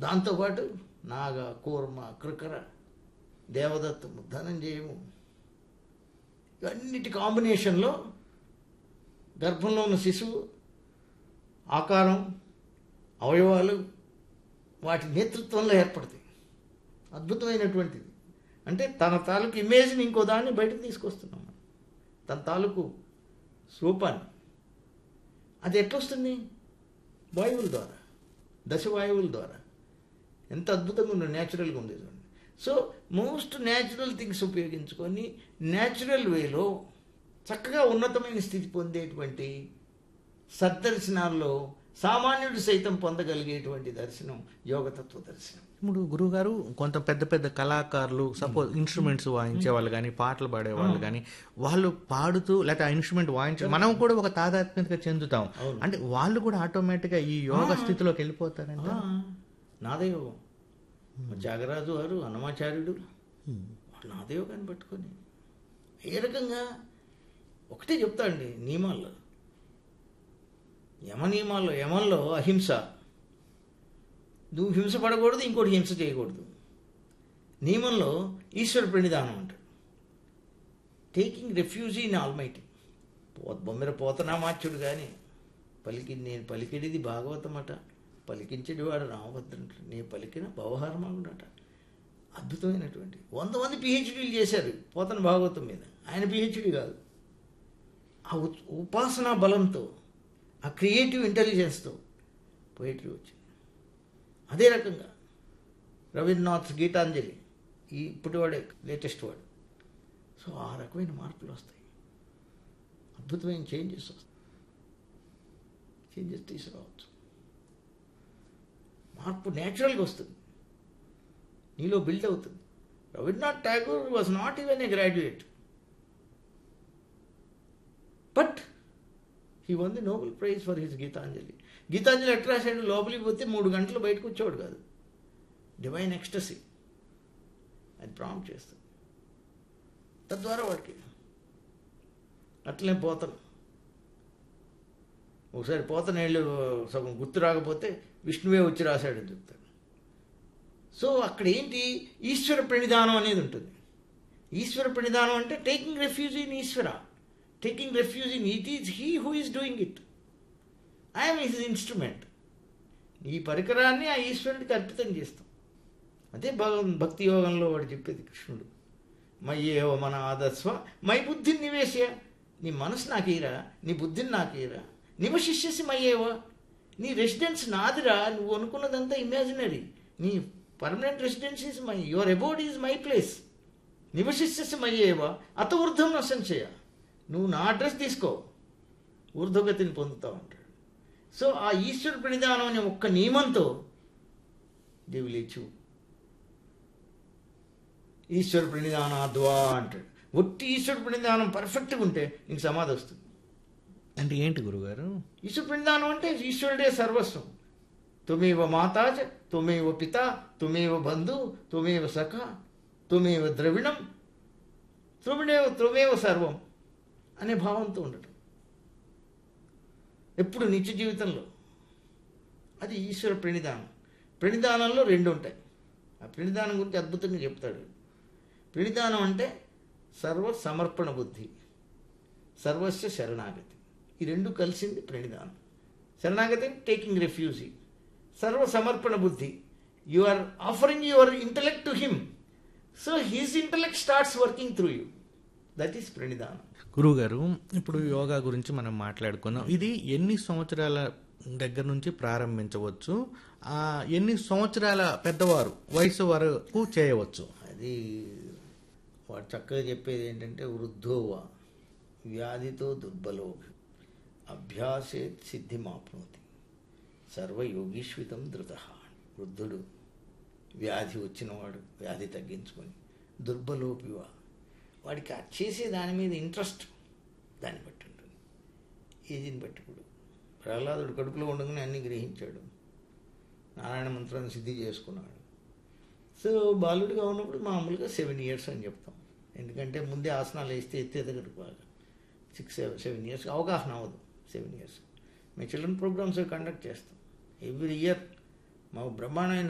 దాంతోపాటు నాగ కూర్మ కృకర దేవదత్తము ధనంజయము ఇవన్నిటి కాంబినేషన్లో గర్భంలో ఉన్న శిశువు ఆకారం అవయవాలు వాటి నేతృత్వంలో ఏర్పడతాయి అద్భుతమైనటువంటిది అంటే తన తాలూకు ఇమేజ్ని ఇంకో దాన్ని బయటకు తీసుకొస్తున్నాం మనం. తన తాలూకు రూపాన్ని అది ఎట్లొస్తుంది వాయువుల ద్వారా దశ వాయువుల ద్వారా ఎంత అద్భుతంగా ఉంది న్యాచురల్గా ఉంది చూడండి సో మోస్ట్ న్యాచురల్ థింగ్స్ ఉపయోగించుకొని న్యాచురల్ వేలో చక్కగా ఉన్నతమైన స్థితి పొందేటువంటి సద్దర్శనాల్లో సామాన్యుడు సైతం పొందగలిగేటువంటి దర్శనం యోగతత్వ దర్శనం ఇప్పుడు గురువుగారు కొంత పెద్ద పెద్ద కళాకారులు సపోజ్ ఇన్స్ట్రుమెంట్స్ వాయించే వాళ్ళు కానీ పాటలు పాడే వాళ్ళు కానీ వాళ్ళు పాడుతూ లేకపోతే ఆ ఇన్స్ట్రుమెంట్ వాయించే మనం కూడా ఒక తాదాత్మ్యతగా చెందుతాం అవును. అంటే వాళ్ళు కూడా ఆటోమేటిక్గా ఈ యోగ స్థితిలోకి వెళ్ళిపోతారంట ఆ, నాదయోగం త్యాగరాజు వారు అన్నమాచార్యుడు వాళ్ళు నాదయోగాన్ని పట్టుకొని ఏ రకంగా ఒకటే చెప్తాండి నియమాల్లో యమ నియమాల్లో యమంలో అహింస నువ్వు హింస పడకూడదు ఇంకోటి హింస చేయకూడదు నియమంలో ఈశ్వర ప్రణిధానం అంటాడు టేకింగ్ రెఫ్యూజ్ ఇన్ ఆల్మైటీ పో బొమ్మెర పోతనామాచ్యుడు కానీ పలికి నేను పలికిడిది భాగవతం అట పలికించేది వాడు రామభద్రుడు నేను పలికిన భవహారమాగుడట అద్భుతమైనటువంటి వంద మంది పిహెచ్డీలు చేశారు పోతన భాగవతం మీద ఆయన పిహెచ్డీ కాదు ఆ ఉ- ఉపాసనా బలంతో ఆ క్రియేటివ్ ఇంటెలిజెన్స్తో పోయిటరీ వచ్చింది అదే రకంగా రవీంద్రనాథ్ గీతాంజలి ఈ ఇప్పటి వాడే లేటెస్ట్ వాడు సో ఆ రకమైన మార్పులు వస్తాయి అద్భుతమైన చేంజెస్ వస్తాయి చేంజెస్ తీసుకురావచ్చు మార్పు న్యాచురల్గా వస్తుంది నీలో బిల్డ్ అవుతుంది Rabindranath Tagore was not even a graduate but he won the Nobel prize for his Gitanjali Gitanjali ఎట్లా రాశాడు లోపలికి పోతే మూడు గంటలు బయటకు వచ్చేవాడు కాదు డివైన్ ఎక్స్టసీ అది ప్రాంప్ట్ చేస్తుంది తద్వారా వాడికి అట్లనే పోతాను ఒకసారి పోతన ఏళ్ళు సగం గుర్తు రాకపోతే విష్ణువే వచ్చి రాశాడని చెప్తాడు సో అక్కడ ఏంటి ఈశ్వర ప్రణిధానం అనేది ఉంటుంది ఈశ్వర ప్రణిధానం అంటే taking refuge in Ishwara taking refuge in it is he who is doing it I'm his instrument ఈ పరికరాన్ని ఆ ఈశ్వరుడికి అర్పితం చేస్తాం అదే భగవన్ భక్తి యోగంలో వాడు చెప్పేది కృష్ణుడు మయ్యేవ మన ఆదస్వ మై బుద్ధిని నివేశయ నీ మనసు నాకీరా నీ బుద్ధిని నాకీరా నివశిష్యసి మయ్యేవ నీ రెసిడెన్స్ నాదిరా నువ్వు అనుకున్నదంతా ఇమాజినరీ నీ permanent residence is my your abode is my place నివశిష్యసి మయ్యేవ అత ఊర్ధం నశంచయ నువ్వు నా అడ్రస్ తీసుకో ఊర్ధ్వగతిని పొందుతావు అంటాడు సో ఆ ఈశ్వర ప్రణిధానం అనే ఒక్క నియమంతో దే విల్ అచీవ్ ఈశ్వర ప్రణిధానాద్వా అంటాడు ఒట్టి ఈశ్వర ప్రణిధానం పర్ఫెక్ట్గా ఉంటే నీకు సమాధి వస్తుంది అంటే ఏంటి గురుగారు ఈశ్వర ప్రణిధానం అంటే ఈశ్వరుడే సర్వస్వం తుమేవ మాతాచ తుమేవ పిత తుమేవ బంధు తుమేవ సఖ తుమేవ ద్రవిణం త్రుమిడేవ త్రుమేవ సర్వం అనే భావంతో ఉండటం ఎప్పుడు నిత్య జీవితంలో అది ఈశ్వర ప్రణిధానం ప్రణిధానంలో రెండు ఉంటాయి ఆ ప్రణిధానం గురించి అద్భుతంగా చెప్తాడు ప్రణిధానం అంటే సర్వ సమర్పణ బుద్ధి సర్వస్వ శరణాగతి ఈ రెండు కలిసింది ప్రణిధానం శరణాగతి టేకింగ్ రెఫ్యూజీ సర్వ సమర్పణ బుద్ధి you are offering your intellect to him so his intellect starts working through you that is pranidhanam గురువుగారు ఇప్పుడు యోగా గురించి మనం మాట్లాడుకున్నాం ఇది ఎన్ని సంవత్సరాల దగ్గర నుంచి ప్రారంభించవచ్చు ఆ, ఎన్ని సంవత్సరాల పెద్దవారు వయసు వరకు చేయవచ్చు అది వాడు చక్కగా చెప్పేది ఏంటంటే వృద్ధోవా వ్యాధితో దుర్బలో అభ్యాసేత్ సిద్ధిమాప్నోతి సర్వయోగీష్వితం ధృత వృద్ధుడు వ్యాధి వచ్చినవాడు వ్యాధి తగ్గించుకొని దుర్బలోపివా వాడికి ఆ చేసే దాని మీద ఇంట్రెస్ట్ దాన్ని బట్టి ఉంటుంది ఏజిని బట్టి కూడా ప్రహ్లాదుడు కడుపులో ఉండగానే అన్ని గ్రహించాడు నారాయణ మంత్రాన్ని సిద్ధి చేసుకున్నాడు సో బాలుడిగా ఉన్నప్పుడు మామూలుగా సెవెన్ ఇయర్స్ అని చెప్తాం ఎందుకంటే ముందే ఆసనాలు వేస్తే ఎత్తి ఎదగడు బాగా సిక్స్ సెవెన్ ఇయర్స్ అవగాహన అవ్వదు సెవెన్ ఇయర్స్ మేము చిల్డ్రన్ ప్రోగ్రామ్స్ కండక్ట్ చేస్తాం ఎవ్రీ ఇయర్ మా బ్రహ్మాండమైన